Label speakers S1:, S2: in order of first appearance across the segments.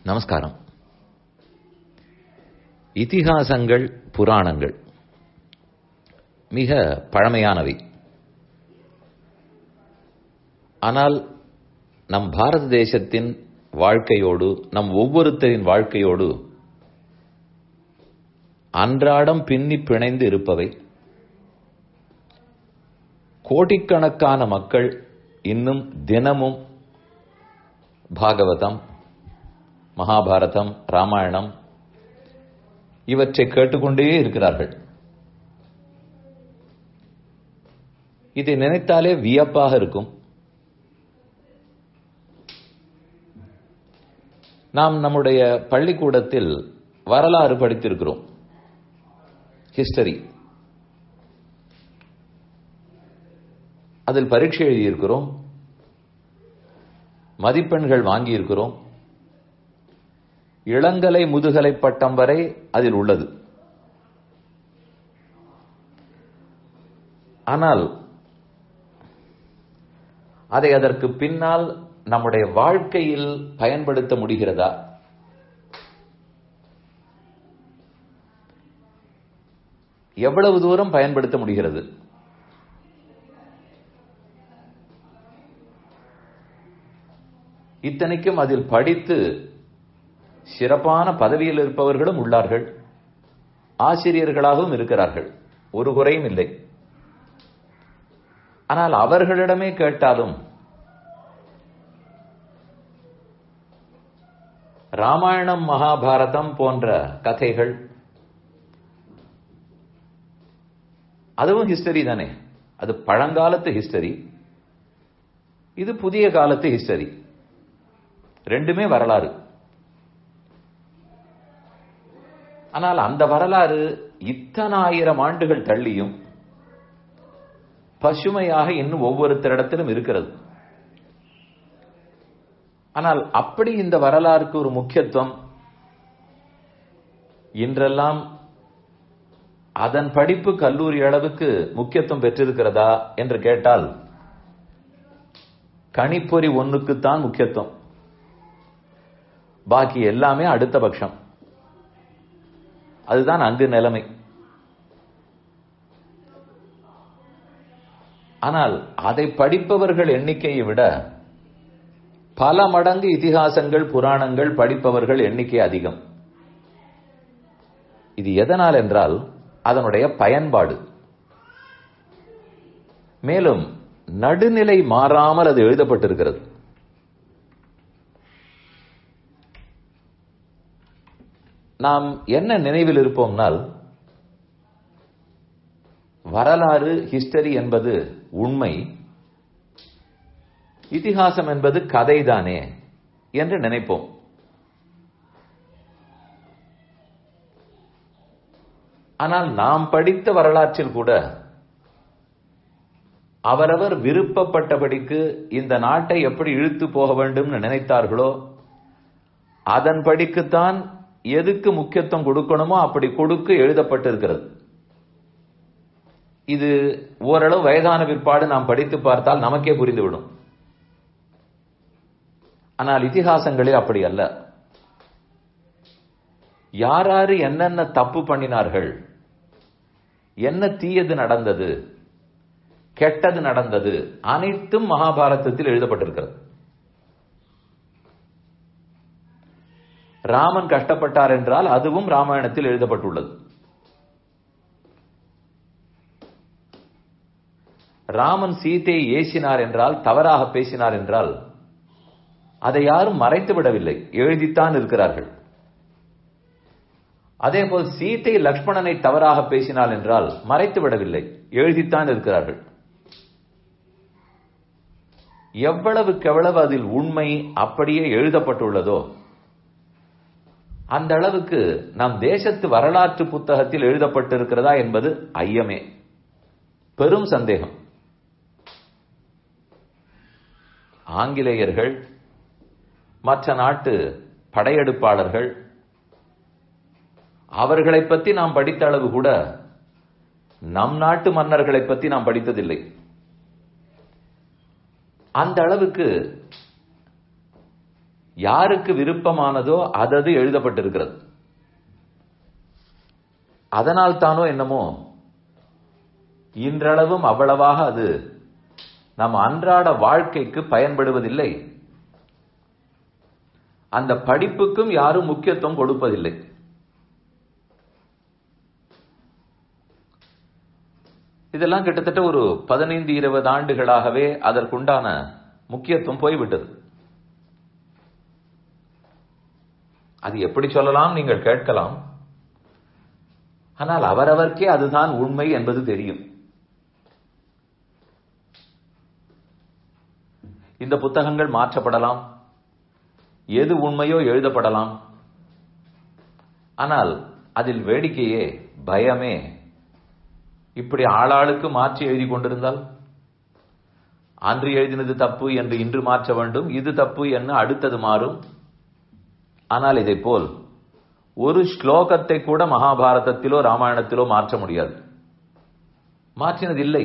S1: நமஸ்காரம் இதிகாசங்கள் புராணங்கள் மிக பழமையானவை ஆனால் நம் பாரத தேசத்தின் வாழ்க்கையோடு நம் ஒவ்வொருத்தரின் வாழ்க்கையோடு அன்றாடம் பின்னி பிணைந்து இருப்பவை கோடிக்கணக்கான மக்கள் இன்னும் தினமும் பாகவதம் மகாபாரதம் ராமாயணம் இவற்றை கேட்டுக்கொண்டே இருக்கிறார்கள் இதை நினைத்தாலே வியப்பாக இருக்கும் நாம் நம்முடைய பள்ளிக்கூடத்தில் வரலாறு படித்திருக்கிறோம் ஹிஸ்டரி அதில் பரீட்சை எழுதியிருக்கிறோம் மதிப்பெண்கள் வாங்கியிருக்கிறோம் இளங்கலை முதுகலை பட்டம் வரை அதில் உள்ளது ஆனால் அதை அதற்கு பின்னால் நம்முடைய வாழ்க்கையில் பயன்படுத்த முடிகிறதா எவ்வளவு தூரம் பயன்படுத்த முடிகிறது இத்தனைக்கும் அதில் படித்து சிறப்பான பதவியில் இருப்பவர்களும் உள்ளார்கள் ஆசிரியர்களாகவும் இருக்கிறார்கள் ஒரு குறையும் இல்லை ஆனால் அவர்களிடமே கேட்டாலும் ராமாயணம் மகாபாரதம் போன்ற கதைகள் அதுவும் ஹிஸ்டரி தானே அது பழங்காலத்து ஹிஸ்டரி இது புதிய காலத்து ஹிஸ்டரி ரெண்டுமே வரலாறு ஆனால் அந்த வரலாறு இத்தனாயிரம் ஆண்டுகள் தள்ளியும் பசுமையாக இன்னும் ஒவ்வொருத்தரிடத்திலும் இருக்கிறது ஆனால் அப்படி இந்த வரலாறுக்கு ஒரு முக்கியத்துவம் இன்றெல்லாம் அதன் படிப்பு கல்லூரி அளவுக்கு முக்கியத்துவம் பெற்றிருக்கிறதா என்று கேட்டால் கணிப்பொறி ஒன்றுக்குத்தான் முக்கியத்துவம் பாக்கி எல்லாமே அடுத்த பட்சம் அதுதான் அங்கு நிலைமை ஆனால் அதை படிப்பவர்கள் எண்ணிக்கையை விட பல மடங்கு இதிகாசங்கள் புராணங்கள் படிப்பவர்கள் எண்ணிக்கை அதிகம் இது எதனால் என்றால் அதனுடைய பயன்பாடு மேலும் நடுநிலை மாறாமல் அது எழுதப்பட்டிருக்கிறது நாம் என்ன நினைவில் இருப்போம்னால் வரலாறு ஹிஸ்டரி என்பது உண்மை இதிகாசம் என்பது கதைதானே என்று நினைப்போம் ஆனால் நாம் படித்த வரலாற்றில் கூட அவரவர் விருப்பப்பட்டபடிக்கு இந்த நாட்டை எப்படி இழுத்து போக வேண்டும் நினைத்தார்களோ அதன் படிக்குத்தான் எதுக்கு முக்கியத்துவம் கொடுக்கணுமோ அப்படி கொடுக்க எழுதப்பட்டிருக்கிறது இது ஓரளவு வயதான பிற்பாடு நாம் படித்து பார்த்தால் நமக்கே புரிந்துவிடும் ஆனால் இதிகாசங்களில் அப்படி அல்ல யாராரு என்னென்ன தப்பு பண்ணினார்கள் என்ன தீயது நடந்தது கெட்டது நடந்தது அனைத்தும் மகாபாரதத்தில் எழுதப்பட்டிருக்கிறது ராமன் கஷ்டப்பட்டார் என்றால் அதுவும் ராமாயணத்தில் எழுதப்பட்டுள்ளது ராமன் சீதையை ஏசினார் என்றால் தவறாக பேசினார் என்றால் அதை யாரும் மறைத்து விடவில்லை எழுதித்தான் இருக்கிறார்கள் அதே போல் சீத்தை லக்ஷ்மணனை தவறாக பேசினாள் என்றால் மறைத்து விடவில்லை எழுதித்தான் இருக்கிறார்கள் எவ்வளவுக்கு எவ்வளவு அதில் உண்மை அப்படியே எழுதப்பட்டுள்ளதோ அந்த அளவுக்கு நம் தேசத்து வரலாற்று புத்தகத்தில் எழுதப்பட்டிருக்கிறதா என்பது ஐயமே பெரும் சந்தேகம் ஆங்கிலேயர்கள் மற்ற நாட்டு படையெடுப்பாளர்கள் அவர்களை பற்றி நாம் படித்த அளவு கூட நம் நாட்டு மன்னர்களை பற்றி நாம் படித்ததில்லை அந்த அளவுக்கு யாருக்கு விருப்பமானதோ அதது எழுதப்பட்டிருக்கிறது அதனால் தானோ என்னமோ இன்றளவும் அவ்வளவாக அது நம் அன்றாட வாழ்க்கைக்கு பயன்படுவதில்லை அந்த படிப்புக்கும் யாரும் முக்கியத்துவம் கொடுப்பதில்லை இதெல்லாம் கிட்டத்தட்ட ஒரு பதினைந்து இருபது ஆண்டுகளாகவே அதற்குண்டான முக்கியத்துவம் போய்விட்டது அது எப்படி சொல்லலாம் நீங்கள் கேட்கலாம் ஆனால் அவரவர்க்கே அதுதான் உண்மை என்பது தெரியும் இந்த புத்தகங்கள் மாற்றப்படலாம் எது உண்மையோ எழுதப்படலாம் ஆனால் அதில் வேடிக்கையே பயமே இப்படி ஆளாளுக்கு மாற்றி எழுதி கொண்டிருந்தால் அன்று எழுதினது தப்பு என்று இன்று மாற்ற வேண்டும் இது தப்பு என்ன அடுத்தது மாறும் ஆனால் இதை போல் ஒரு ஸ்லோகத்தை கூட மகாபாரதத்திலோ ராமாயணத்திலோ மாற்ற முடியாது மாற்றினது இல்லை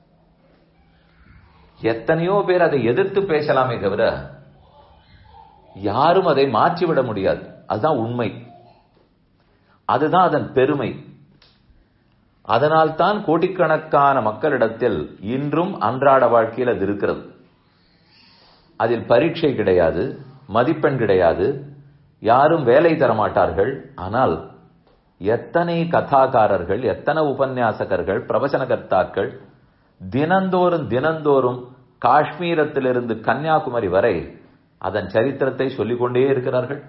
S1: எத்தனையோ பேர் அதை எதிர்த்து பேசலாமே தவிர யாரும் அதை மாற்றிவிட முடியாது அதுதான் உண்மை அதுதான் அதன் பெருமை அதனால்தான் கோடிக்கணக்கான மக்களிடத்தில் இன்றும் அன்றாட வாழ்க்கையில் அது இருக்கிறது அதில் பரீட்சை கிடையாது மதிப்பெண் கிடையாது யாரும் வேலை தரமாட்டார்கள் ஆனால் எத்தனை கதாகாரர்கள் எத்தனை உபன்யாசகர்கள் பிரவசனகர்த்தாக்கள் தினந்தோறும் தினந்தோறும் காஷ்மீரத்திலிருந்து கன்னியாகுமரி வரை அதன் சரித்திரத்தை சொல்லிக்கொண்டே இருக்கிறார்கள்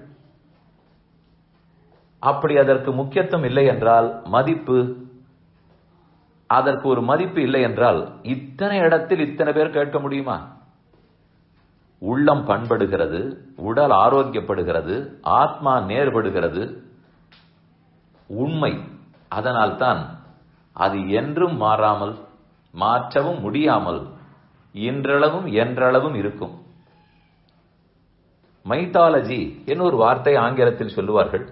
S1: அப்படி அதற்கு முக்கியத்துவம் இல்லை என்றால் மதிப்பு அதற்கு ஒரு மதிப்பு இல்லை என்றால் இத்தனை இடத்தில் இத்தனை பேர் கேட்க முடியுமா உள்ளம் பண்படுகிறது உடல் ஆரோக்கியப்படுகிறது ஆத்மா நேர்படுகிறது உண்மை அதனால்தான் அது என்றும் மாறாமல் மாற்றவும் முடியாமல் இன்றளவும் என்றளவும் இருக்கும் மைத்தாலஜி என்ன ஒரு வார்த்தை ஆங்கிலத்தில் சொல்லுவார்கள்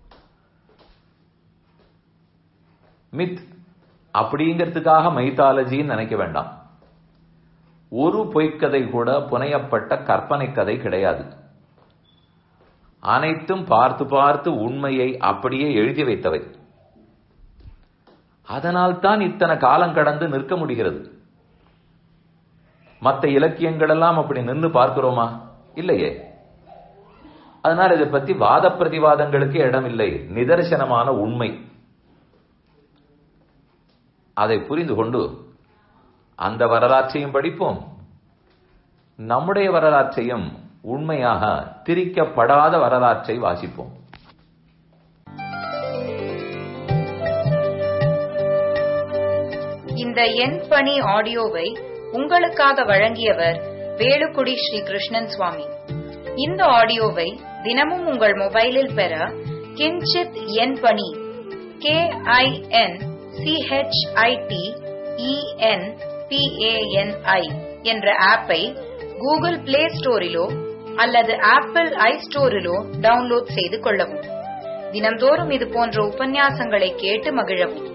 S1: மித் அப்படிங்கிறதுக்காக மைத்தாலஜின்னு நினைக்க வேண்டாம் ஒரு பொய்க்கதை கூட புனையப்பட்ட கற்பனை கதை கிடையாது அனைத்தும் பார்த்து பார்த்து உண்மையை அப்படியே எழுதி வைத்தவை அதனால் தான் இத்தனை காலம் கடந்து நிற்க முடிகிறது மற்ற இலக்கியங்கள் எல்லாம் அப்படி நின்று பார்க்கிறோமா இல்லையே அதனால் இதை பத்தி வாத பிரதிவாதங்களுக்கு இடமில்லை நிதர்சனமான உண்மை அதை புரிந்து கொண்டு அந்த வரலாற்றையும் படிப்போம் நம்முடைய வரலாற்றையும் உண்மையாக திரிக்கப்படாத வரலாற்றை வாசிப்போம்
S2: இந்த எண் பணி ஆடியோவை உங்களுக்காக வழங்கியவர் வேலுக்குடி ஸ்ரீ கிருஷ்ணன் சுவாமி இந்த ஆடியோவை தினமும் உங்கள் மொபைலில் பெற கிஞ்சித் எண் பணி கே ஐ என் சிஹெச்ஐடி இஎன் பிஏஎன்ஐ என்ற ஆப்பை கூகுள் பிளே ஸ்டோரிலோ அல்லது ஆப்பிள் ஐ ஸ்டோரிலோ டவுன்லோட் செய்து கொள்ளவும் தினந்தோறும் இது போன்ற உபன்யாசங்களை கேட்டு மகிழவும்